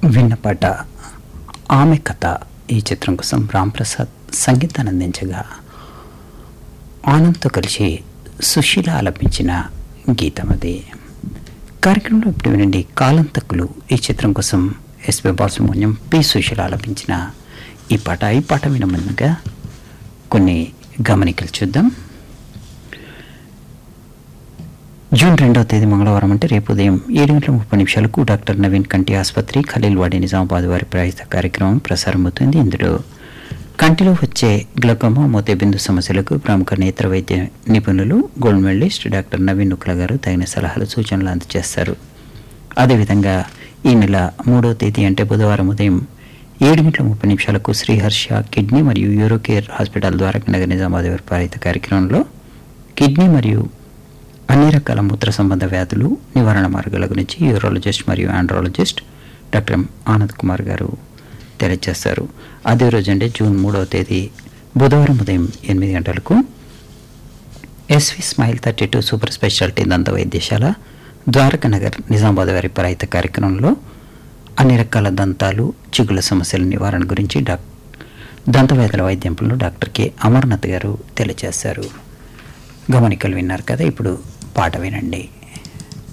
విన్న పాట ఆమె కథ ఈ చిత్రం కోసం రాంప్రసాద్ సంగీతాన్ని అందించగా ఆనంద్తో కలిసి సుశీల ఆలపించిన గీతం అది కార్యక్రమంలో ఇప్పుడు వినండి కాలంతకులు ఈ చిత్రం కోసం ఎస్పి బాలసుబ్రహ్మణ్యం పి సుశీల ఆలపించిన ఈ పాట ఈ పాట వినమన్నగా కొన్ని గమనికలు చూద్దాం జూన్ రెండవ తేదీ మంగళవారం అంటే రేపు ఉదయం ఏడు గంటల ముప్పై నిమిషాలకు డాక్టర్ నవీన్ కంటి ఆసుపత్రి ఖలీల్వాడి నిజామాబాద్ వారి ప్రాయుత కార్యక్రమం ప్రసారమవుతుంది ఇందులో కంటిలో వచ్చే గ్లకోమా మోతేబిందు సమస్యలకు ప్రముఖ నేత్ర వైద్య నిపుణులు gold medallist doctor Naveen Nukla గారు తగిన సలహాలు సూచనలు అందజేస్తారు అదేవిధంగా ఈ నెల మూడవ తేదీ అంటే బుధవారం ఉదయం ఏడు గంటల ముప్పై నిమిషాలకు శ్రీహర్ష కిడ్నీ మరియు యూరోకేర్ హాస్పిటల్ ద్వారా నగర్ నిజామాబాద్ వారి ప్రాయుత కార్యక్రమంలో కిడ్నీ మరియు అన్ని రకాల మూత్ర సంబంధ వ్యాధులు నివారణ మార్గాల గురించి యూరాలజిస్ట్ మరియు andrologist doctor M Anand Kumar garu తెలియజేస్తారు అదే రోజు అంటే జూన్ మూడవ తేదీ బుధవారం ఉదయం ఎనిమిది గంటలకు SV smile thirty two super speciality దంత వైద్యశాల ద్వారకా నగర్ నిజామాబాద్ వారి పరాయిత కార్యక్రమంలో అన్ని రకాల దంతాలు చిగుల సమస్యల నివారణ గురించి డాక్ దంతవేదల వైద్యంలో డాక్టర్ కె అమర్నాథ్ గారు తెలియజేశారు గమనికలు విన్నారు కదా ఇప్పుడు పాట వినండి